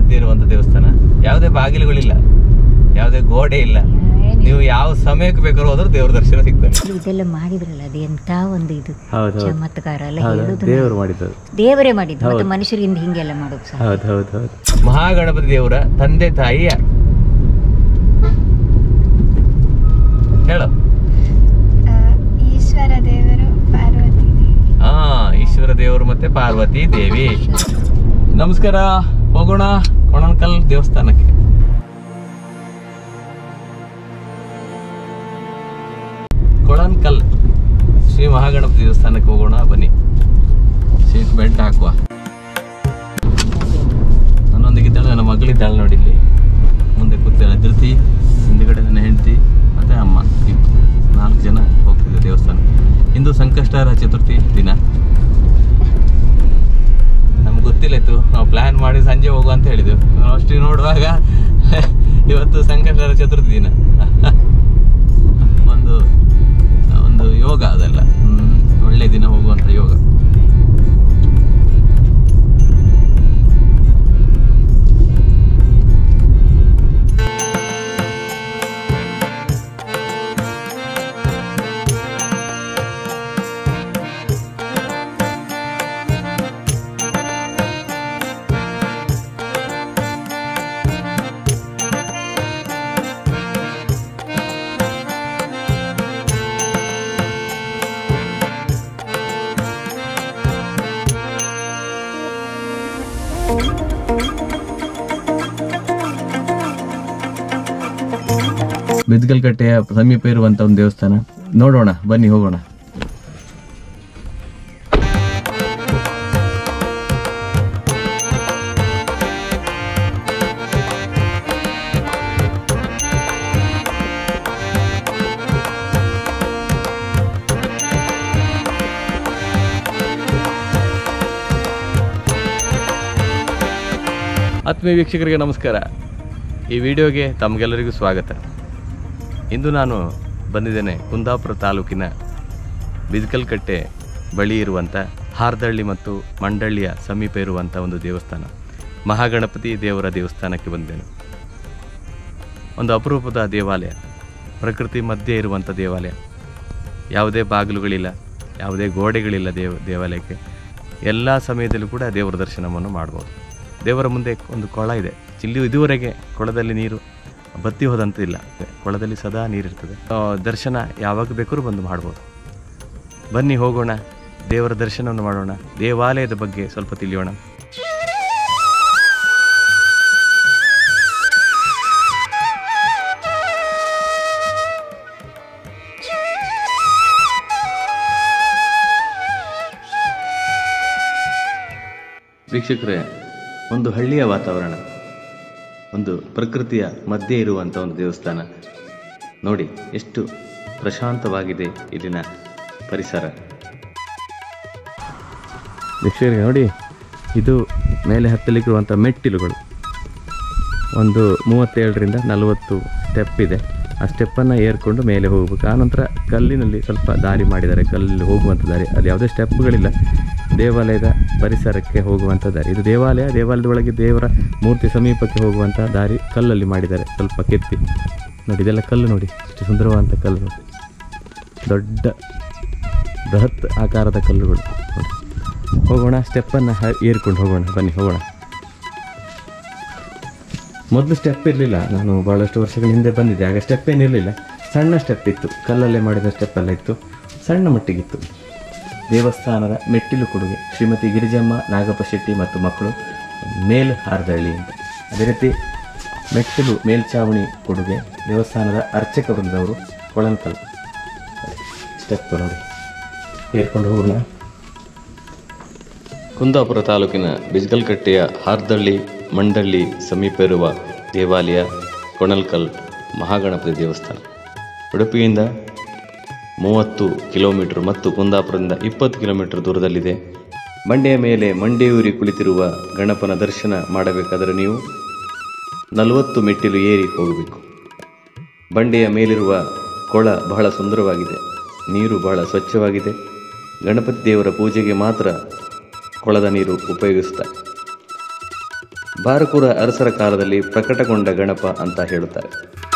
ಮಧ್ಯೆ ಇರುವಂತ ದೇವಸ್ಥಾನ ಯಾವುದೇ ಬಾಗಿಲುಗಳಿಲ್ಲ ಯಾವುದೇ ಗೋಡೆ ಇಲ್ಲ ನೀವು ಯಾವ ಸಮಯಕ್ಕೆ ಬೇಕಾದ್ರೂ ಹೋದ್ರೆ ದೇವ್ರ ದರ್ಶನ ಸಿಗ್ತಾರೆ ಇದೆಲ್ಲ ಮಾಡಿದ್ರಲ್ಲ ಅದು ಎಂತ ಒಂದು ಇದು ಹೌದು ಚಮತ್ಕಾರ ಎಲ್ಲ ಹೇಳುದು ದೇವರು ಮಾಡಿದ್ದು ದೇವರೇ ಮಾಡಿದ್ದು ಮತ್ತೆ ಮನುಷ್ಯರಿಂದ ಹಿಂಗೆಲ್ಲ ಮಾಡೋದು ಸಹ ಹೌದು ಹೌದು ಹೌದು ಮಹಾಗಣಪತಿ ದೇವರ ತಂದೆ ತಾಯಿ ಯಾರು ಹೇಳು ಈಶ್ವರ ದೇವರು ಪಾರ್ವತಿ ಹಾ ಈಶ್ವರ ದೇವರು ಮತ್ತೆ ಪಾರ್ವತಿ ದೇವಿ ನಮಸ್ಕಾರ ಹೋಗೋಣ ಕೊಣನ್ಕಲ್ ದೇವಸ್ಥಾನಕ್ಕೆ ಕೊಳನ್ಕಲ್ ಶ್ರೀ ಮಹಾಗಣಪತಿ ದೇವಸ್ಥಾನಕ್ಕೆ ಹೋಗೋಣ ಬನ್ನಿ ಸೀಟ್ ಬೆಲ್ಟ್ ಹಾಕುವ ನನ್ನೊಂದಿಗೆ ಇದ್ದಾಳೆ ನನ್ನ ಮಗಳಿದ್ದಾಳೆ ನೋಡಿ ಇಲ್ಲಿ ಮುಂದೆ ಕೂತಾಳೆ ಧೃತಿ ಹಿಂದುಗಡೆ ನನ್ನ ಹೆಂಡತಿ ಮತ್ತೆ ಅಮ್ಮ ಇಬ್ರು ನಾಲ್ಕು ಜನ ಹೋಗ್ತಿದ್ದೆ ದೇವಸ್ಥಾನ ಇಂದು ಸಂಕಷ್ಟಹರ ಚತುರ್ಥಿ ದಿನ ನಮ್ಗೆ ಗೊತ್ತಿಲ್ಲ ಇತ್ತು ನಾವು ಪ್ಲಾನ್ ಮಾಡಿ ಸಂಜೆ ಹೋಗುವ ಅಂತ ಹೇಳಿದ್ವಿ ಅಷ್ಟು ನೋಡುವಾಗ ಇವತ್ತು ಸಂಕಷ್ಟಹರ ಚತುರ್ಥಿ ದಿನ ಒಂದು ಒಂದು ಯೋಗ ಅದೆಲ್ಲ ಹ್ಮ್. ಒಳ್ಳೆ ದಿನ ಹೋಗುವಂತ ಯೋಗ ಬೆದ್ಗಲ್ಕಟ್ಟೆಯ ಸಮೀಪ ಇರುವಂತ ಒಂದು ದೇವಸ್ಥಾನ ನೋಡೋಣ ಬನ್ನಿ ಹೋಗೋಣ ಆತ್ಮೀಯ ವೀಕ್ಷಕರಿಗೆ ನಮಸ್ಕಾರ ಈ ವಿಡಿಯೋಗೆ ತಮಗೆಲ್ಲರಿಗೂ ಸ್ವಾಗತ ಇಂದು ನಾನು ಬಂದಿದ್ದೇನೆ ಕುಂದಾಪುರ ತಾಲೂಕಿನ ಬಿದ್ಕಲ್ಕಟ್ಟೆ ಬಳಿ ಇರುವಂಥ ಹಾರ್ದಳ್ಳಿ ಮತ್ತು ಮಂಡಳ್ಳಿಯ ಸಮೀಪ ಇರುವಂಥ ಒಂದು ದೇವಸ್ಥಾನ ಮಹಾಗಣಪತಿ ದೇವರ ದೇವಸ್ಥಾನಕ್ಕೆ ಬಂದಿದ್ದೇನೆ ಒಂದು ಅಪರೂಪದ ದೇವಾಲಯ ಪ್ರಕೃತಿ ಮಧ್ಯೆ ಇರುವಂಥ ದೇವಾಲಯ ಯಾವುದೇ ಬಾಗಿಲುಗಳಿಲ್ಲ ಯಾವುದೇ ಗೋಡೆಗಳಿಲ್ಲ ದೇವ ದೇವಾಲಯಕ್ಕೆ ಎಲ್ಲ ಸಮಯದಲ್ಲೂ ಕೂಡ ದೇವರ ದರ್ಶನವನ್ನು ಮಾಡ್ಬೋದು ದೇವರ ಮುಂದೆ ಒಂದು ಕೊಳ ಇದೆ ಇಲ್ಲಿ ಇದುವರೆಗೆ ಕೊಳದಲ್ಲಿ ನೀರು ಬತ್ತಿ ಹೋದಂತಿಲ್ಲ ಕೊಳದಲ್ಲಿ ಸದಾ ನೀರಿರ್ತದೆ ಆ, ದರ್ಶನ ಯಾವಾಗ ಬೇಕಾದ್ರೂ ಬಂದು ಮಾಡ್ಬೋದು ಬನ್ನಿ ಹೋಗೋಣ ದೇವರ ದರ್ಶನವನ್ನು ಮಾಡೋಣ ದೇವಾಲಯದ ಬಗ್ಗೆ ಸ್ವಲ್ಪ ತಿಳಿಯೋಣ ವೀಕ್ಷಕರೇ ಒಂದು ಹಳ್ಳಿಯ ವಾತಾವರಣ ಒಂದು ಪ್ರಕೃತಿಯ ಮಧ್ಯೆ ಇರುವಂಥ ಒಂದು ದೇವಸ್ಥಾನ ನೋಡಿ ಎಷ್ಟು ಪ್ರಶಾಂತವಾಗಿದೆ ಇಲ್ಲಿನ ಪರಿಸರ ವೀಕ್ಷಕರಿಗೆ ನೋಡಿ ಇದು ಮೇಲೆ ಹತ್ತಲಿಕ್ಕಿರುವಂಥ ಮೆಟ್ಟಿಲುಗಳು ಒಂದು ಮೂವತ್ತೇಳರಿಂದ ನಲವತ್ತು ಸ್ಟೆಪ್ ಇದೆ ಆ ಸ್ಟೆಪ್ಪನ್ನು ಏರ್ಕೊಂಡು ಮೇಲೆ ಹೋಗಬೇಕು ಆನಂತರ ಕಲ್ಲಿನಲ್ಲಿ ಸ್ವಲ್ಪ ದಾರಿ ಮಾಡಿದ್ದಾರೆ ಕಲ್ಲಲ್ಲಿ ಹೋಗುವಂಥ ದಾರಿ ಅಲ್ಲಿ ಯಾವುದೇ ಸ್ಟೆಪ್ಗಳಿಲ್ಲ ದೇವಾಲಯದ ಪರಿಸರಕ್ಕೆ ಹೋಗುವಂಥ ದಾರಿ ಇದು ದೇವಾಲಯ ದೇವಾಲಯದ ಒಳಗೆ ದೇವರ ಮೂರ್ತಿ ಸಮೀಪಕ್ಕೆ ಹೋಗುವಂಥ ದಾರಿ ಕಲ್ಲಲ್ಲಿ ಮಾಡಿದ್ದಾರೆ ಸ್ವಲ್ಪ ಕೆತ್ತಿ ನೋಡಿ ಇದೆಲ್ಲ ಕಲ್ಲು ನೋಡಿ ಎಷ್ಟು ಸುಂದರವಾದಂಥ ಕಲ್ಲು ನೋಡಿ ದೊಡ್ಡ ಬೃಹತ್ ಆಕಾರದ ಕಲ್ಲುಗಳು ನೋಡಿ ಹೋಗೋಣ ಸ್ಟೆಪ್ಪನ್ನು ಏರ್ಕೊಂಡು ಹೋಗೋಣ ಬನ್ನಿ ಹೋಗೋಣ ಮೊದಲು ಸ್ಟೆಪ್ ಇರಲಿಲ್ಲ ನಾನು ಭಾಳಷ್ಟು ವರ್ಷಗಳ ಹಿಂದೆ ಬಂದಿದ್ದೆ ಆಗ ಸ್ಟೆಪ್ ಏನಿರಲಿಲ್ಲ ಸಣ್ಣ ಸ್ಟೆಪ್ ಇತ್ತು ಕಲ್ಲಲ್ಲೇ ಮಾಡಿದ ಸ್ಟೆಪ್ ಎಲ್ಲ ಇತ್ತು ಸಣ್ಣ ಮಟ್ಟಿಗಿತ್ತು ದೇವಸ್ಥಾನದ ಮೆಟ್ಟಿಲು ಕೊಡುಗೆ ಶ್ರೀಮತಿ ಗಿರಿಜಮ್ಮ ನಾಗಪ್ಪ ಶೆಟ್ಟಿ ಮತ್ತು ಮಕ್ಕಳು ಮೇಲ್ ಹಾರದಳ್ಳಿ ಅಂತ ಅದೇ ರೀತಿ ಮೆಟ್ಟಿಲು ಮೇಲ್ಛಾವಣಿ ಕೊಡುಗೆ ದೇವಸ್ಥಾನದ ಅರ್ಚಕ ವೃಂದವರು ಕೊಳನ್ಕಲ್ ಸ್ಟೆಪ್ ನೋಡಿ ಏರ್ಕೊಂಡು ಹೋಗೋಣ ಕುಂದಾಪುರ ತಾಲೂಕಿನ ಬಿಜ್ಗಲ್ಕಟ್ಟೆಯ ಹಾರ್ದಳ್ಳಿ ಮಂಡಳ್ಳಿ ಸಮೀಪ ಇರುವ ದೇವಾಲಯ ಕೊಣಲ್ಕಲ್ ಮಹಾಗಣಪತಿ ದೇವಸ್ಥಾನ ಉಡುಪಿಯಿಂದ ಮೂವತ್ತು ಕಿಲೋಮೀಟರ್ ಮತ್ತು ಕುಂದಾಪುರದಿಂದ ಇಪ್ಪತ್ತು ಕಿಲೋಮೀಟರ್ ದೂರದಲ್ಲಿದೆ ಬಂಡೆಯ ಮೇಲೆ ಮಂಡೆಯೂರಿ ಕುಳಿತಿರುವ ಗಣಪನ ದರ್ಶನ ಮಾಡಬೇಕಾದರೆ ನೀವು ನಲವತ್ತು ಮೆಟ್ಟಿಲು ಏರಿ ಹೋಗಬೇಕು ಬಂಡೆಯ ಮೇಲಿರುವ ಕೊಳ ಬಹಳ ಸುಂದರವಾಗಿದೆ ನೀರು ಬಹಳ ಸ್ವಚ್ಛವಾಗಿದೆ ಗಣಪತಿ ದೇವರ ಪೂಜೆಗೆ ಮಾತ್ರ ಕೊಳದ ನೀರು ಉಪಯೋಗಿಸ್ತಾರೆ ಬಾರಕೂರ ಅರಸರ ಕಾಲದಲ್ಲಿ ಪ್ರಕಟಗೊಂಡ ಗಣಪ ಅಂತ ಹೇಳುತ್ತಾರೆ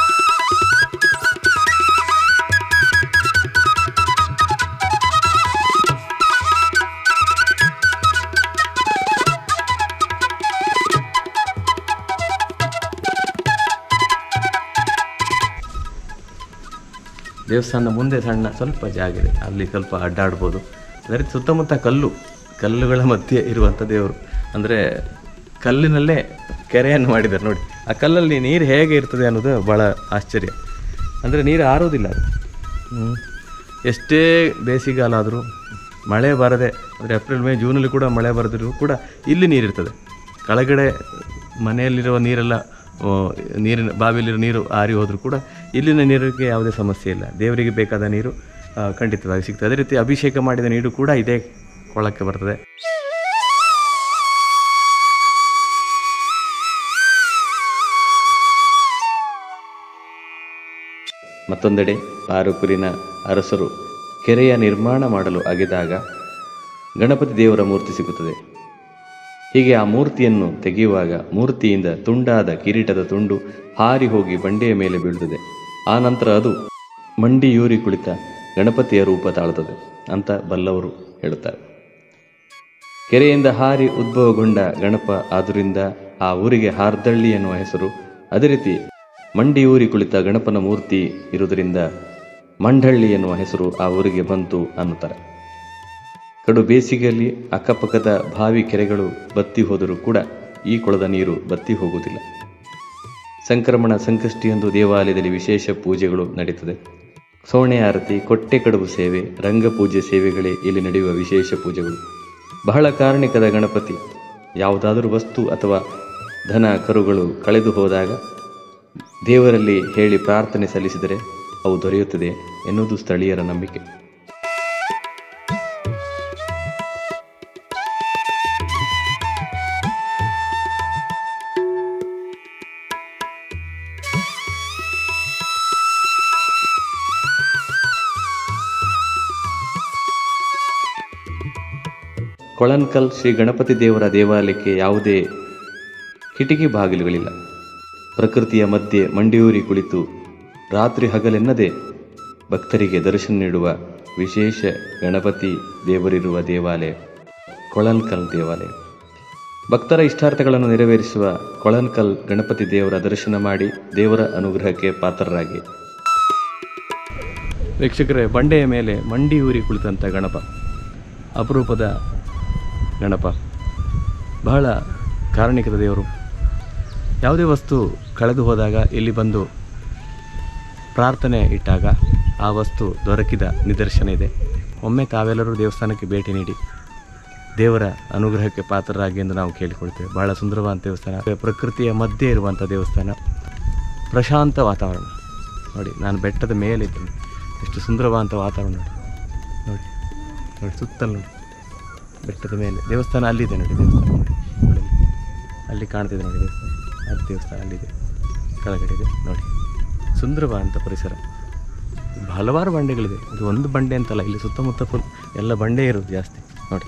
ದೇವಸ್ಥಾನದ ಮುಂದೆ ಸಣ್ಣ ಸ್ವಲ್ಪ ಜಾಗ ಇದೆ ಅಲ್ಲಿ ಸ್ವಲ್ಪ ಅಡ್ಡಾಡ್ಬೋದು ಅದರ ಸುತ್ತಮುತ್ತ ಕಲ್ಲು ಕಲ್ಲುಗಳ ಮಧ್ಯೆ ಇರುವಂಥ ದೇವರು ಅಂದರೆ ಕಲ್ಲಿನಲ್ಲೇ ಕೆರೆಯನ್ನು ಮಾಡಿದ್ದಾರೆ ನೋಡಿ ಆ ಕಲ್ಲಲ್ಲಿ ನೀರು ಹೇಗೆ ಇರ್ತದೆ ಅನ್ನೋದು ಭಾಳ ಆಶ್ಚರ್ಯ ಅಂದರೆ ನೀರು ಆರೋದಿಲ್ಲ ಅದು ಹ್ಮ್. ಎಷ್ಟೇ ಬೇಸಿಗೆಗಾಲ ಆದರೂ ಮಳೆ ಬರದೆ ಅಂದರೆ ಏಪ್ರಿಲ್ ಮೇ ಜೂನಲ್ಲಿ ಕೂಡ ಮಳೆ ಬರದಿರೂ ಕೂಡ ಇಲ್ಲಿ ನೀರಿರ್ತದೆ ಕೆಳಗಡೆ ಮನೆಯಲ್ಲಿರುವ ನೀರೆಲ್ಲ ಆ, ನೀರಿನ ಬಾವಿಲಿರೋ ನೀರು ಆರಿ ಹೋದರೂ ಕೂಡ ಇಲ್ಲಿನ ನೀರಿಗೆ ಯಾವುದೇ ಸಮಸ್ಯೆ ಇಲ್ಲ ದೇವರಿಗೆ ಬೇಕಾದ ನೀರು ಆ, ಖಂಡಿತವಾಗಿ ಸಿಗ್ತದೆ ಅದೇ ರೀತಿ ಅಭಿಷೇಕ ಮಾಡಿದ ನೀರು ಕೂಡ ಇದೇ ಕೊಳಕ್ಕೆ ಬರ್ತದೆ ಮತ್ತೊಂದೆಡೆ ಪಾರುಕುರಿನ ಅರಸರು ಕೆರೆಯ ನಿರ್ಮಾಣ ಮಾಡಲು ಅಗೆದಾಗ ಗಣಪತಿ ದೇವರ ಮೂರ್ತಿ ಸಿಗುತ್ತದೆ ಹೀಗೆ ಆ ಮೂರ್ತಿಯನ್ನು ತೆಗೆಯುವಾಗ ಮೂರ್ತಿಯಿಂದ ತುಂಡಾದ ಕಿರೀಟದ ತುಂಡು ಹಾರಿ ಹೋಗಿ ಬಂಡೆಯ ಮೇಲೆ ಬೀಳುತ್ತದೆ ಆ ನಂತರ ಅದು ಮಂಡಿಯೂರಿ ಕುಳಿತ ಗಣಪತಿಯ ರೂಪ ತಾಳುತ್ತದೆ ಅಂತ ಬಲ್ಲವರು ಹೇಳುತ್ತಾರೆ ಕೆರೆಯಿಂದ ಹಾರಿ ಉದ್ಭವಗೊಂಡ ಗಣಪ ಆದುರಿಂದ ಆ ಊರಿಗೆ ಹಾರ್ದಳ್ಳಿ ಎನ್ನುವ ಹೆಸರು ಅದೇ ರೀತಿ ಮಂಡಿಯೂರಿ ಕುಳಿತ ಗಣಪನ ಮೂರ್ತಿ ಇರುವುದರಿಂದ ಮಂಡಳ್ಳಿ ಎನ್ನುವ ಹೆಸರು ಆ ಊರಿಗೆ ಬಂತು ಅನ್ನುತ್ತಾರೆ ಕಡು ಬೇಸಿಗೆಯಲ್ಲಿ ಅಕ್ಕಪಕ್ಕದ ಬಾವಿ ಕೆರೆಗಳು ಬತ್ತಿ ಹೋದರೂ ಕೂಡ ಈ ಕೊಳದ ನೀರು ಬತ್ತಿ ಹೋಗುವುದಿಲ್ಲ ಸಂಕ್ರಮಣ ಸಂಕಷ್ಟಿಯಂದು ದೇವಾಲಯದಲ್ಲಿ ವಿಶೇಷ ಪೂಜೆಗಳು ನಡೀತದೆ ಸೋಣೆ ಆರತಿ ಕೊಟ್ಟೆ ಕಡುಬು ಸೇವೆ ರಂಗಪೂಜೆ ಸೇವೆಗಳೇ ಇಲ್ಲಿ ನಡೆಯುವ ವಿಶೇಷ ಪೂಜೆಗಳು ಬಹಳ ಕಾರಣಿಕದ ಗಣಪತಿ ಯಾವುದಾದರೂ ವಸ್ತು ಅಥವಾ ಧನ ಕರುಗಳು ಕಳೆದು ಹೋದಾಗ ದೇವರಲ್ಲಿ ಹೇಳಿ ಪ್ರಾರ್ಥನೆ ಸಲ್ಲಿಸಿದರೆ ಅವು ದೊರೆಯುತ್ತದೆ ಎನ್ನುವುದು ಸ್ಥಳೀಯರ ನಂಬಿಕೆ ಕೊಳನ್ಕಲ್ ಶ್ರೀ ಗಣಪತಿ ದೇವರ ದೇವಾಲಯಕ್ಕೆ ಯಾವುದೇ ಕಿಟಕಿ ಬಾಗಿಲುಗಳಿಲ್ಲ ಪ್ರಕೃತಿಯ ಮಧ್ಯೆ ಮಂಡಿಯೂರಿ ಕುಳಿತು ರಾತ್ರಿ ಹಗಲೆನ್ನದೆ ಭಕ್ತರಿಗೆ ದರ್ಶನ ನೀಡುವ ವಿಶೇಷ ಗಣಪತಿ ದೇವರಿರುವ ದೇವಾಲಯ ಕೊಳನ್ಕಲ್ ದೇವಾಲಯ ಭಕ್ತರ ಇಷ್ಟಾರ್ಥಗಳನ್ನು ನೆರವೇರಿಸುವ ಕೊಳನ್ಕಲ್ ಗಣಪತಿ ದೇವರ ದರ್ಶನ ಮಾಡಿ ದೇವರ ಅನುಗ್ರಹಕ್ಕೆ ಪಾತ್ರರಾಗಿ ವೀಕ್ಷಕರೇ ಬಂಡೆಯ ಮೇಲೆ ಮಂಡಿ ಊರಿ ಕುಳಿತಂಥ ಗಣಪ ಅಪರೂಪದ ಗಣಪ ಬಹಳ ಕಾರಣಿಕದ ದೇವರು ಯಾವುದೇ ವಸ್ತು ಕಳೆದು ಹೋದಾಗ ಇಲ್ಲಿ ಬಂದು ಪ್ರಾರ್ಥನೆ ಇಟ್ಟಾಗ ಆ ವಸ್ತು ದೊರಕಿದ ನಿದರ್ಶನ ಇದೆ ಒಮ್ಮೆ ತಾವೆಲ್ಲರೂ ದೇವಸ್ಥಾನಕ್ಕೆ ಭೇಟಿ ನೀಡಿ ದೇವರ ಅನುಗ್ರಹಕ್ಕೆ ಪಾತ್ರರಾಗಿ ಎಂದು ನಾವು ಕೇಳಿಕೊಳ್ತೇವೆ ಬಹಳ ಸುಂದರವಾದ ದೇವಸ್ಥಾನ ಪ್ರಕೃತಿಯ ಮಧ್ಯೆ ಇರುವಂಥ ದೇವಸ್ಥಾನ ಪ್ರಶಾಂತ ವಾತಾವರಣ ನೋಡಿ ನಾನು ಬೆಟ್ಟದ ಮೇಲೆ ಇದ್ದೀನಿ ಎಷ್ಟು ಸುಂದರವಾದಂಥ ವಾತಾವರಣ ನೋಡಿ ನೋಡಿ ನೋಡಿ ಸುತ್ತಲೂ ನೋಡಿ ಬೆಟ್ಟದ ಮೇಲೆ ದೇವಸ್ಥಾನ ಅಲ್ಲಿದೆ ನೋಡಿ ದೇವಸ್ಥಾನ ನೋಡಿ ನೋಡಿ ಅಲ್ಲಿ. ಅಲ್ಲಿ ಕಾಣ್ತಿದೆ ನೋಡಿ ದೇವಸ್ಥಾನ ಅದು ದೇವಸ್ಥಾನ ಅಲ್ಲಿದೆ ಕೆಳಗಡೆ ಇದೆ ನೋಡಿ ಸುಂದರವಾದಂಥ ಪರಿಸರ ಹಲವಾರು ಬಂಡೆಗಳಿದೆ ಇದು ಒಂದು ಬಂಡೆ ಅಂತಲ್ಲ ಇಲ್ಲಿ ಸುತ್ತಮುತ್ತ ಫುಲ್ ಎಲ್ಲ ಬಂಡೆ ಇರೋದು ಜಾಸ್ತಿ ನೋಡಿ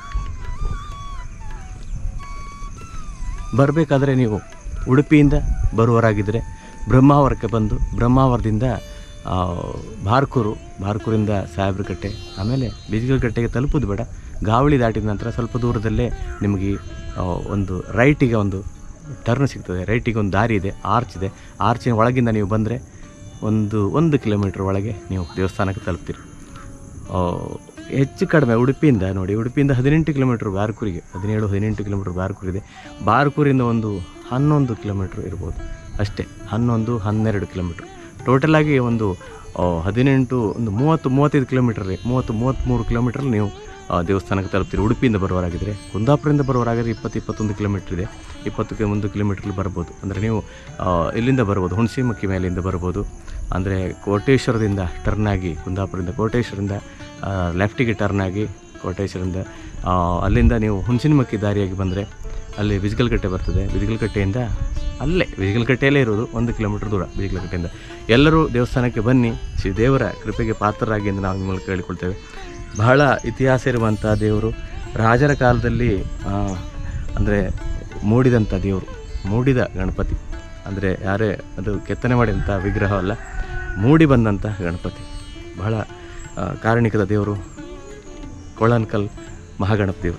ಬರಬೇಕಾದ್ರೆ ನೀವು ಉಡುಪಿಯಿಂದ ಬರುವರಾಗಿದ್ದರೆ ಬ್ರಹ್ಮಾವರಕ್ಕೆ ಬಂದು ಬ್ರಹ್ಮಾವರದಿಂದ ಆ, ಬಾರ್ಕೂರು ಬಾರ್ಕೂರಿಂದ ಸಾಹೇಬ್ರಕಟ್ಟೆ ಆಮೇಲೆ ಬಿಜಿಗಲ್ಕಟ್ಟೆಗೆ ತಲುಪೋದು ಬೇಡ ಗಾವಳಿ ದಾಟಿದ ನಂತರ ಸ್ವಲ್ಪ ದೂರದಲ್ಲೇ ನಿಮಗೆ ಆ, ಒಂದು ರೈಟಿಗೆ ಒಂದು ಟರ್ನ್ ಸಿಗ್ತದೆ ರೈಟಿಗೆ ಒಂದು ದಾರಿ ಇದೆ ಆರ್ಚ್ ಇದೆ ಆರ್ಚಿನ ಒಳಗಿಂದ ನೀವು ಬಂದರೆ ಒಂದು ಒಂದು ಕಿಲೋಮೀಟ್ರ್ ಒಳಗೆ ನೀವು ದೇವಸ್ಥಾನಕ್ಕೆ ತಲುಪ್ತೀರಿ ಆ, ಹೆಚ್ಚು ಕಡಿಮೆ ಉಡುಪಿಯಿಂದ ನೋಡಿ ಉಡುಪಿಯಿಂದ ಹದಿನೆಂಟು ಕಿಲೋಮೀಟ್ರ್ ಬಾರ್ಕೂರಿಗೆ ಹದಿನೇಳು ಹದಿನೆಂಟು ಕಿಲೋಮೀಟ್ರ್ ಬಾರ್ಕೂರ್ ಇದೆ ಬಾರ್ಕೂರಿಂದ ಒಂದು ಹನ್ನೊಂದು ಕಿಲೋಮೀಟ್ರ್ ಇರ್ಬೋದು ಅಷ್ಟೇ ಹನ್ನೊಂದು ಹನ್ನೆರಡು ಕಿಲೋಮೀಟ್ರ್ ಟೋಟಲಾಗಿ ಒಂದು ಆ, ಹದಿನೆಂಟು ಒಂದು ಮೂವತ್ತು ಮೂವತ್ತೈದು ಕಿಲೋಮೀಟ್ರ್ ಮೂವತ್ತು ಮೂವತ್ತ್ಮೂರು ಕಿಲೋಮೀಟ್ರಲ್ಲಿ ನೀವು ಆ, ದೇವಸ್ಥಾನಕ್ಕೆ ತಲುಪ್ತೀರಿ ಉಡುಪಿಯಿಂದ ಬರುವರಾಗಿದ್ದರೆ ಕುಂದಾಪುರದಿಂದ ಬರುವರಾಗಿದ್ರೆ ಇಪ್ಪತ್ತು ಇಪ್ಪತ್ತೊಂದು ಕಿಲೋಮೀಟ್ರ್ ಇದೆ ಇಪ್ಪತ್ತಕ್ಕೆ ಒಂದು ಕಿಲೋಮೀಟ್ರಲ್ಲಿ ಬರ್ಬೋದು ಅಂದರೆ ನೀವು ಆ, ಇಲ್ಲಿಂದ ಬರ್ಬೋದು ಹುಣಸಿಮಕ್ಕಿ ಮೇಲಿಂದ ಬರ್ಬೋದು ಅಂದರೆ ಕೋಟೇಶ್ವರದಿಂದ ಟರ್ನ್ ಆಗಿ ಕುಂದಾಪುರದಿಂದ ಕೋಟೇಶ್ವರದಿಂದ ಲೆಫ್ಟಿಗೆ ಟರ್ನ್ ಆಗಿ ಕೋಟೇಶ್ವರದಿಂದ ಆ, ಅಲ್ಲಿಂದ ನೀವು ಹುಣಸಿನಮಕ್ಕಿ ದಾರಿಯಾಗಿ ಬಂದರೆ ಅಲ್ಲಿ ಬಿಜಿಗಲ್ಕಟ್ಟೆ ಬರ್ತದೆ ಬಿಜಿಗಲ್ಕಟ್ಟೆಯಿಂದ ಅಲ್ಲೇ ಬಿಜಿಗಲ್ಕಟ್ಟೆಯಲ್ಲೇ ಇರೋದು ಒಂದು ಕಿಲೋಮೀಟರ್ ದೂರ ಬಿಜಿಗಲ್ಕಟ್ಟೆಯಿಂದ ಎಲ್ಲರೂ ದೇವಸ್ಥಾನಕ್ಕೆ ಬನ್ನಿ ಶ್ರೀ ದೇವರ ಕೃಪೆಗೆ ಪಾತ್ರರಾಗಿ ಎಂದು ನಾವು ನಿಮ್ಮಲ್ಲಿ ಕೇಳಿಕೊಳ್ತೇವೆ ಬಹಳ ಇತಿಹಾಸ ಇರುವಂಥ ದೇವರು ರಾಜರ ಕಾಲದಲ್ಲಿ ಅಂದರೆ ಮೂಡಿದಂಥ ದೇವರು ಮೂಡಿದ ಗಣಪತಿ ಅಂದರೆ ಯಾರೇ ಅದು ಕೆತ್ತನೆ ಮಾಡಿದಂಥ ವಿಗ್ರಹ ಅಲ್ಲ ಮೂಡಿ ಬಂದಂಥ ಗಣಪತಿ ಬಹಳ ಆ, ಕಾರಣಿಕದ ದೇವರು ಕೊಳನ್ಕಲ್ ಮಹಾಗಣಪ ದೇವರು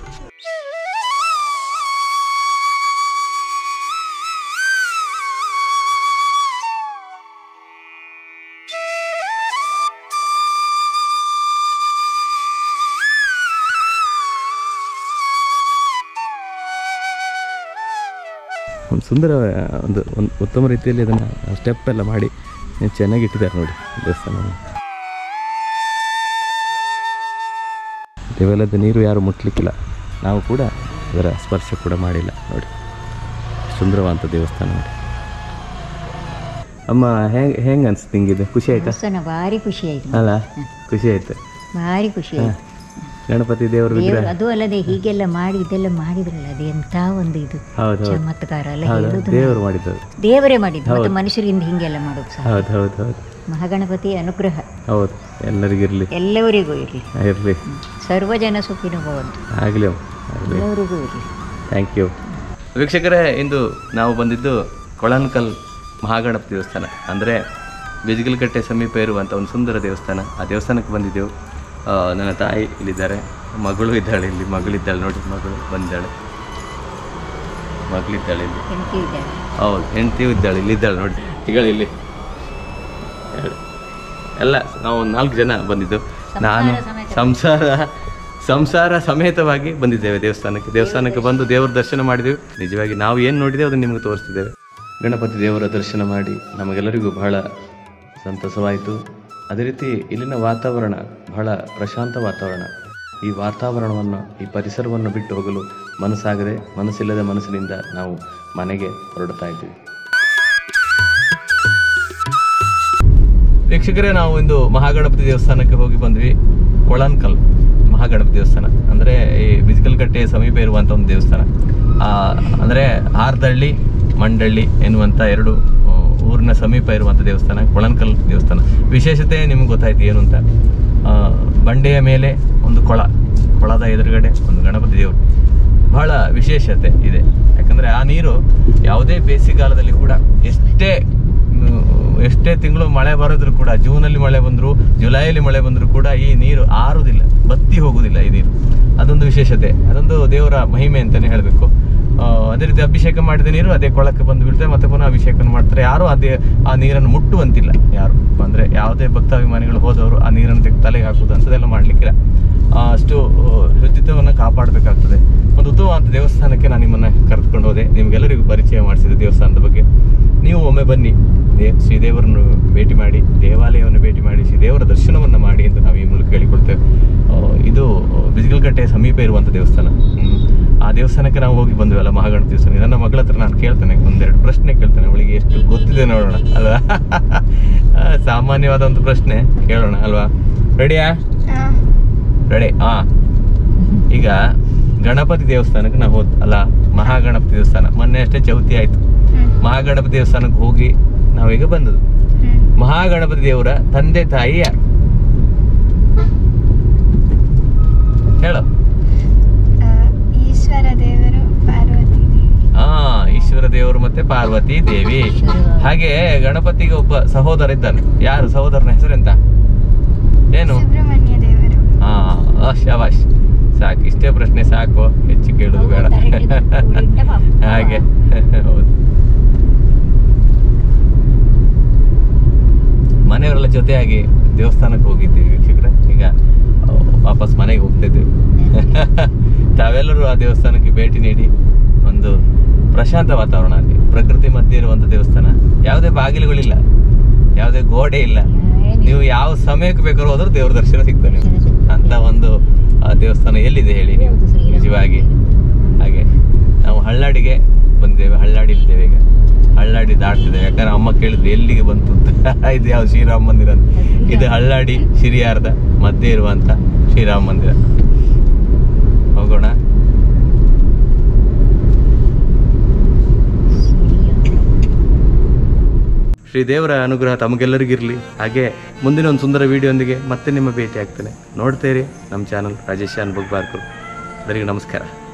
ಒಂದು ಸುಂದರ ಒಂದು ಒಂದು ಉತ್ತಮ ರೀತಿಯಲ್ಲಿ ಅದನ್ನು ಸ್ಟೆಪ್ ಎಲ್ಲ ಮಾಡಿ ಚೆನ್ನಾಗಿ ಇಟ್ಟಿದ್ದಾರೆ ನೋಡಿ ದೇವಸ್ಥಾನ ದೇವಾಲಯದ ನೀರು ಯಾರು ಮುಟ್ಲಿಕ್ಕಿಲ್ಲ ನಾವು ಕೂಡ ಅದರ ಸ್ಪರ್ಶ ಕೂಡ ಮಾಡಿಲ್ಲ ನೋಡಿ ಸುಂದರವಾದಂಥ ದೇವಸ್ಥಾನ ನೋಡಿ ಅಮ್ಮ ಹೆಂಗೆ ಹೆಂಗೆ ಅನ್ಸುತ್ತೆ ಹಿಂಗಿದೆ ಖುಷಿ ಆಯ್ತಾ ದೇವಸ್ಥಾನ ಭಾರಿ ಖುಷಿ ಆಯ್ತು ಅಲ್ಲ ಖುಷಿ ಆಯ್ತು ಭಾರಿ ಖುಷಿ ಆಯ್ತು ಗಣಪತಿ ದೇವರ ವಿಗ್ರಹ ದೇವ್ರು ಅದು ಅಲ್ಲದೆ ಹೀಗೆಲ್ಲ ಮಾಡಿ ಇದೆಲ್ಲ ಮಾಡಿದ್ರಲ್ಲ ಅದು ಎಂತ ಒಂದು ಇದು ಹೌದು ಹೌದು ಚಮತ್ಕಾರ ಅಲ್ಲ ಹೌದು ಹೇಳುದು ದೇವರು ಮಾಡಿದ್ದದು ದೇವರೇ ಮಾಡಿದ್ದು ಮತ್ತೆ ಮನುಷ್ಯರಿಂದ ಹಿಂಗೆಲ್ಲ ಮಾಡೋದು ಸಹ ಹೌದು ಹೌದು ಹೌದು ಮಹಾಗಣಪತಿ ಅನುಗ್ರಹ ಹೌದು ಎಲ್ಲರಿಗಿರಲಿ ಎಲ್ಲವರಿಗೂ ಇರಲಿ ಇರಲಿ ಸರ್ವ ಜನ ಸುಖಿನ ಭವಂತು ಆಗಲಿ ಆಗಲಿ ಎಲ್ಲರಿಗೂ ಇರಲಿ ಥ್ಯಾಂಕ್ ಯು ವೀಕ್ಷಕರೇ ಇಂದು ನಾವು ಬಂದಿದ್ದು ಕೊಳನ್ಕಲ್ ಮಹಾಗಣಪ ದೇವಸ್ಥಾನ ಅಂದರೆ ಬಿಜಿಗಲ್ಕಟ್ಟೆ ಸಮೀಪ ಇರುವಂಥ ಒಂದು ಸುಂದರ ದೇವಸ್ಥಾನ ಆ ದೇವಸ್ಥಾನಕ್ಕೆ ಬಂದಿದ್ದೆವು ಆ, ನನ್ನ ತಾಯಿ ಇಲ್ಲಿದ್ದಾರೆ ಮಗಳು ಇದ್ದಾಳೆ ಇಲ್ಲಿ ಮಗಳಿದ್ದಾಳೆ ನೋಡಿ ಮಗಳು ಬಂದಿದ್ದಾಳೆ ಮಗಳಿದ್ದಾಳೆ ಇಲ್ಲಿ ಹೆಂಡತಿ ಇದ್ದಾರೆ ಹೌದು ಹೆಂಡತಿಯೂ ಇದ್ದಾಳೆ ಇಲ್ಲಿದ್ದಾಳೆ ನೋಡಿ ಈಗ ಇಲ್ಲಿ ಹೇಳು. ಎಲ್ಲ ನಾವು ಒಂದು ನಾಲ್ಕು ಜನ ಬಂದಿದ್ದು ನಾನು ಸಂಸಾರ ಸಂಸಾರ ಸಮೇತವಾಗಿ ಬಂದಿದ್ದೇವೆ ದೇವಸ್ಥಾನಕ್ಕೆ ದೇವಸ್ಥಾನಕ್ಕೆ ಬಂದು ದೇವರ ದರ್ಶನ ಮಾಡಿದೆವು ನಿಜವಾಗಿ ನಾವು ಏನು ನೋಡಿದ್ದೇವೆ ಅದನ್ನು ನಿಮಗೆ ತೋರಿಸ್ತಿದ್ದೇವೆ ಗಣಪತಿ ದೇವರ ದರ್ಶನ ಮಾಡಿ ನಮಗೆಲ್ಲರಿಗೂ ಬಹಳ ಸಂತಸವಾಯಿತು ಅದೇ ರೀತಿ ಇಲ್ಲಿನ ವಾತಾವರಣ ಬಹಳ ಪ್ರಶಾಂತ ವಾತಾವರಣ ಈ ವಾತಾವರಣವನ್ನು ಈ ಪರಿಸರವನ್ನು ಬಿಟ್ಟು ಹೋಗಲು ಮನಸ್ಸಾಗದೆ ಮನಸ್ಸಿಲ್ಲದ ಮನಸ್ಸಿನಿಂದ ನಾವು ಮನೆಗೆ ಹೊರಡ್ತಾ ಇದ್ದೀವಿ ವೀಕ್ಷಕರೇ ನಾವು ಇಂದು ಮಹಾಗಣಪತಿ ದೇವಸ್ಥಾನಕ್ಕೆ ಹೋಗಿ ಬಂದ್ವಿ ಕೊಳನ್ಕಲ್ ಮಹಾಗಣಪತಿ ದೇವಸ್ಥಾನ ಅಂದರೆ ಈ ಬಿಜಿಕಲ್ಕಟ್ಟೆ ಸಮೀಪ ಇರುವಂಥ ಒಂದು ದೇವಸ್ಥಾನ ಆ, ಅಂದರೆ ಹಾರ್ದಳ್ಳಿ ಮಂಡಳ್ಳಿ ಎನ್ನುವಂಥ ಎರಡು ಆ, ಊರಿನ ಸಮೀಪ ಇರುವಂಥ ದೇವಸ್ಥಾನ ಕೊಳನ್ಕಲ್ ದೇವಸ್ಥಾನ ವಿಶೇಷತೆ ನಿಮ್ಗೆ ಗೊತ್ತಾಯ್ತು ಏನು ಅಂತ ಆ, ಬಂಡೆಯ ಮೇಲೆ ಒಂದು ಕೊಳ ಕೊಳದ ಎದುರುಗಡೆ ಒಂದು ಗಣಪತಿ ದೇವರು ಬಹಳ ವಿಶೇಷತೆ ಇದೆ ಯಾಕಂದರೆ ಆ ನೀರು ಯಾವುದೇ ಬೇಸಿಗೆಗಾಲದಲ್ಲಿ ಕೂಡ ಎಷ್ಟೇ ಮ್, ಎಷ್ಟೇ ತಿಂಗಳು ಮಳೆ ಬರೋದ್ರು ಕೂಡ ಜೂನಲ್ಲಿ ಮಳೆ ಬಂದ್ರು ಜುಲೈಯಲ್ಲಿ ಮಳೆ ಬಂದ್ರು ಕೂಡ ಈ ನೀರು ಆರುದಿಲ್ಲ ಬತ್ತಿ ಹೋಗುದಿಲ್ಲ ಈ ನೀರು ಅದೊಂದು ವಿಶೇಷತೆ ಅದೊಂದು ದೇವರ ಮಹಿಮೆ ಅಂತಾನೆ ಹೇಳಬೇಕು ಅದೇ ರೀತಿ ಅಭಿಷೇಕ ಮಾಡಿದ ನೀರು ಅದೇ ಕೊಳಕ್ಕೆ ಬಂದು ಬೀಳ್ತದೆ ಮತ್ತೆ ಪುನಃ ಅಭಿಷೇಕ ಮಾಡ್ತಾರೆ ಯಾರು ಅದೇ ಆ ನೀರನ್ನು ಮುಟ್ಟುವಂತಿಲ್ಲ ಯಾರು ಅಂದ್ರೆ ಯಾವುದೇ ಭಕ್ತಾಭಿಮಾನಿಗಳು ಹೋದವರು ಆ ನೀರನ್ನು ತೆಗೆದು ತಲೆಗೆ ಹಾಕುದು ಅಂತದೆಲ್ಲ ಮಾಡ್ಲಿಕ್ಕಿಲ್ಲ ಆ, ಅಷ್ಟು ಶುಚಿತ್ವವನ್ನು ಕಾಪಾಡಬೇಕಾಗ್ತದೆ ಒಂದು ಉತ್ತಮವಾದ ದೇವಸ್ಥಾನಕ್ಕೆ ನಾನು ನಿಮ್ಮನ್ನ ಕರೆದುಕೊಂಡು ಹೋದೆ ನಿಮ್ಗೆಲ್ಲರಿಗೂ ಪರಿಚಯ ಮಾಡಿಸಿದೆ ದೇವಸ್ಥಾನದ ಬಗ್ಗೆ ನೀವು ಒಮ್ಮೆ ಬನ್ನಿ ದೇ ಶ್ರೀದೇವರನ್ನು ಭೇಟಿ ಮಾಡಿ ದೇವಾಲಯವನ್ನು ಭೇಟಿ ಮಾಡಿ ಶ್ರೀದೇವರ ದರ್ಶನವನ್ನು ಮಾಡಿ ಅಂತ ನಾವು ಈ ಮೂಲಕ ಹೇಳಿಕೊಳ್ತೇವೆ ಆ, ಇದು ಬಿಜಿಗಲ್ಕಟ್ಟೆಯ ಸಮೀಪ ಇರುವಂಥ ದೇವಸ್ಥಾನ ಹ್ಮ್. ಆ ದೇವಸ್ಥಾನಕ್ಕೆ ನಾವು ಹೋಗಿ ಬಂದ್ವಲ್ಲ ಮಹಾಗಣಪತಿ ದೇವಸ್ಥಾನ ನನ್ನ ಮಗಳ ಹತ್ರ ನಾನು ಕೇಳ್ತೇನೆ ಒಂದೆರಡು ಪ್ರಶ್ನೆ ಕೇಳ್ತೇನೆ ಅವಳಿಗೆ ಎಷ್ಟು ಗೊತ್ತಿದೆ ನೋಡೋಣ ಅಲ್ವಾ ಆ, ಸಾಮಾನ್ಯವಾದ ಒಂದು ಪ್ರಶ್ನೆ ಕೇಳೋಣ ಅಲ್ವಾ ರೆಡಿಯಾ ಹಾಂ ರೆಡಿ ಹಾ ಈಗ ಗಣಪತಿ ದೇವಸ್ಥಾನಕ್ಕೆ ನಾವು ಹೋದ್ ಅಲ್ಲ ಮಹಾಗಣಪತಿ ದೇವಸ್ಥಾನ ಮೊನ್ನೆ ಅಷ್ಟೇ ಚೌತಿ ಆಯ್ತು ಹ್ಞೂ ಮಹಾಗಣಪತಿ ದೇವಸ್ಥಾನಕ್ಕೆ ಹೋಗಿ ನಾವೀಗ ಬಂದದ್ದು ಹ್ಞೂ ಮಹಾಗಣಪತಿ ದೇವರ ತಂದೆ ತಾಯಿ ಯಾರು ಹೇಳು ಆ, ಈಶ್ವರ ದೇವರು ಪಾರ್ವತಿ ದೇವಿ ಹಾ ಈಶ್ವರ ದೇವರು ಮತ್ತೆ ಪಾರ್ವತಿ ದೇವಿ ಹಾಗೆ ಗಣಪತಿಗೆ ಒಬ್ಬ ಸಹೋದರ ಇದ್ದಾನೆ ಯಾರು ಸಹೋದರನ ಹೆಸರೆಂತ ಏನು ಸುಬ್ರಹ್ಮಣ್ಯ ದೇವರು ಹಾ ಆ, ಶಬಾಷ್ ಸಾಕು ಇಷ್ಟೇ ಪ್ರಶ್ನೆ ಸಾಕು ಹೆಚ್ಚು ಕೇಳುದು ಬೇಡ ಹಾಗೆ ಹೌದು ಮನೆಯವರೆಲ್ಲ ಜೊತೆಯಾಗಿ ದೇವಸ್ಥಾನಕ್ಕೆ ಹೋಗಿದ್ದೀವಿ ವೀಕ್ಷಕರೇ ಈಗ ಆ, ವಾಪಸ್ ಮನೆಗೆ ಹೋಗ್ತಿದ್ದೀವಿ ತಾವೆಲ್ಲರೂ ಆ ದೇವಸ್ಥಾನಕ್ಕೆ ಭೇಟಿ ನೀಡಿ ಒಂದು ಪ್ರಶಾಂತ ವಾತಾವರಣ ಅಲ್ಲಿ ಪ್ರಕೃತಿ ಮಧ್ಯೆ ಇರುವಂತ ದೇವಸ್ಥಾನ ಯಾವುದೇ ಬಾಗಿಲುಗಳಿಲ್ಲ ಯಾವುದೇ ಗೋಡೆ ಇಲ್ಲ ನೀವು ಯಾವ ಸಮಯಕ್ಕೆ ಬೇಕಾದ್ರೂ ಹೋದ್ರೂ ದೇವ್ರ ದರ್ಶನ ಸಿಗ್ತದೆ ನಿಮ್ಗೆ ಅಂತ ಒಂದು ಆ, ದೇವಸ್ಥಾನ ಎಲ್ಲಿದೆ ಹೇಳಿ ನೀವು ಹೌದು, ಶ್ರೀರಾಮ. ನಿಜವಾಗಿ ಹಾಗೆ ನಾವು ಹಳ್ಳಾಡಿಗೆ ಬಂದಿದ್ದೇವೆ ಹಳ್ಳಾಡಿ ಇದ್ದೇವೆ ಈಗ ಹಳ್ಳಾಡಿ ದಾಟ್ತಿದ್ದೇವೆ ಯಾಕಂದ್ರೆ ಅಮ್ಮ ಕೇಳಿದ್ರು ಎಲ್ಲಿಗೆ ಬಂತು ಅಂತ ಇದು ಯಾವ ಶ್ರೀರಾಮ ಮಂದಿರ ಅಂತ ಇದು ಹಳ್ಳಾಡಿ ಶಿರಿಯಾರ್ದ ಮಧ್ಯೆ ಇರುವಂತ ಶ್ರೀರಾಮ ಮಂದಿರ ಹೋಗೋಣ ಶ್ರೀ ದೇವರ ಅನುಗ್ರಹ ತಮಗೆಲ್ಲರಿಗಿರಲಿ ಹಾಗೆ ಮುಂದಿನ ಒಂದು ಸುಂದರ ವಿಡಿಯೋಂದಿಗೆ ಮತ್ತೆ ನಿಮ್ಮ ಭೇಟಿ ಆಗ್ತೇನೆ ನೋಡ್ತೇರಿ ನಮ್ಮ ಚಾನಲ್ ರಾಜೇಶ್ ಅನ್ಬಗ್ ಬಾರ್ಕರ್ ಎಲ್ಲರಿಗೂ ನಮಸ್ಕಾರ